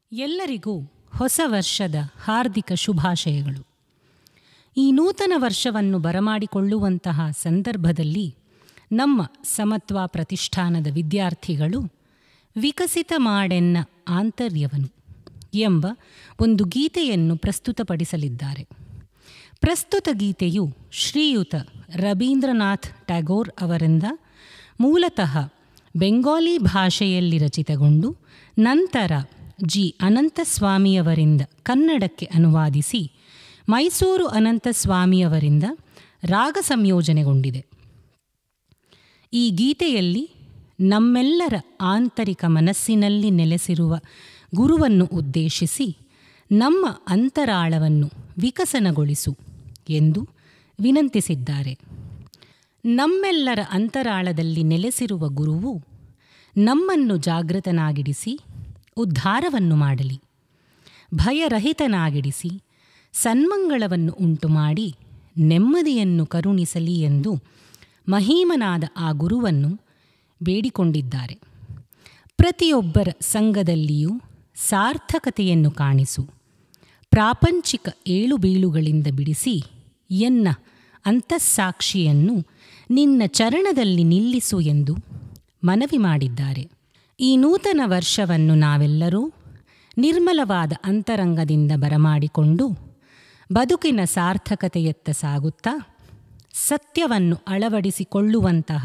ಎಲ್ಲರಿಗೂ ಹೊಸ ವರ್ಷದ ಹಾರ್ದಿಕ ಶುಭಾಶಯಗಳು ಈ ನೂತನ ವರ್ಷವನ್ನು ಬರಮಾಡಿಕೊಳ್ಳುವಂತಹ ಸಂದರ್ಭದಲ್ಲಿ ನಮ್ಮ ಸಮತ್ವ ಪ್ರತಿಷ್ಠಾನದ ವಿದ್ಯಾರ್ಥಿಗಳು ವಿಕಸಿತ ಮಾಡೆನ್ನ ಆಂತರ್ಯವನು ಎಂಬ ಒಂದು ಗೀತೆಯನ್ನು ಪ್ರಸ್ತುತಪಡಿಸಲಿದ್ದಾರೆ ಪ್ರಸ್ತುತ ಗೀತೆಯು ಶ್ರೀಯುತ ರವೀಂದ್ರನಾಥ್ ಟ್ಯಾಗೋರ್ ಅವರಿಂದ ಮೂಲತಃ ಬೆಂಗಾಲಿ ಭಾಷೆಯಲ್ಲಿ ರಚಿತಗೊಂಡು ನಂತರ ಜಿ ಅನಂತಸ್ವಾಮಿಯವರಿಂದ ಕನ್ನಡಕ್ಕೆ ಅನುವಾದಿಸಿ ಮೈಸೂರು ಅನಂತಸ್ವಾಮಿಯವರಿಂದ ರಾಗ ಸಂಯೋಜನೆಗೊಂಡಿದೆ ಈ ಗೀತೆಯಲ್ಲಿ ನಮ್ಮೆಲ್ಲರ ಆಂತರಿಕ ಮನಸ್ಸಿನಲ್ಲಿ ನೆಲೆಸಿರುವ ಗುರುವನ್ನು ಉದ್ದೇಶಿಸಿ ನಮ್ಮ ಅಂತರಾಳವನ್ನು ವಿಕಸನಗೊಳಿಸು ಎಂದು ವಿನಂತಿಸಿದ್ದಾರೆ ನಮ್ಮೆಲ್ಲರ ಅಂತರಾಳದಲ್ಲಿ ನೆಲೆಸಿರುವ ಗುರುವು ನಮ್ಮನ್ನು ಜಾಗೃತನಾಗಿಡಿಸಿ ಉದ್ಧಾರವನ್ನು ಮಾಡಲಿ ಭಯರಹಿತನಾಗಿಡಿಸಿ ಸನ್ಮಂಗಳವನ್ನು ಉಂಟುಮಾಡಿ ನೆಮ್ಮದಿಯನ್ನು ಕರುಣಿಸಲಿ ಎಂದು ಮಹೀಮನಾದ ಆ ಗುರುವನ್ನು ಬೇಡಿಕೊಂಡಿದ್ದಾರೆ ಪ್ರತಿಯೊಬ್ಬರ ಸಂಘದಲ್ಲಿಯೂ ಸಾರ್ಥಕತೆಯನ್ನು ಕಾಣಿಸು ಪ್ರಾಪಂಚಿಕ ಏಳುಬೀಳುಗಳಿಂದ ಬಿಡಿಸಿ ಎನ್ನ ಅಂತಸ್ಸಾಕ್ಷಿಯನ್ನು ನಿನ್ನ ಚರಣದಲ್ಲಿ ನಿಲ್ಲಿಸು ಎಂದು ಮನವಿ ಮಾಡಿದ್ದಾರೆ ಈ ನೂತನ ವರ್ಷವನ್ನು ನಾವೆಲ್ಲರೂ ನಿರ್ಮಲವಾದ ಅಂತರಂಗದಿಂದ ಬರಮಾಡಿಕೊಂಡು ಬದುಕಿನ ಸಾರ್ಥಕತೆಯತ್ತ ಸಾಗುತ್ತಾ ಸತ್ಯವನ್ನು ಅಳವಡಿಸಿಕೊಳ್ಳುವಂತಹ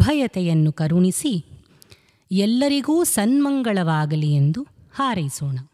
ನಿರ್ಭಯತೆಯನ್ನು ಕರುಣಿಸಿ ಎಲ್ಲರಿಗೂ ಸನ್ಮಂಗಳವಾಗಲಿ ಎಂದು ಹಾರೈಸೋಣ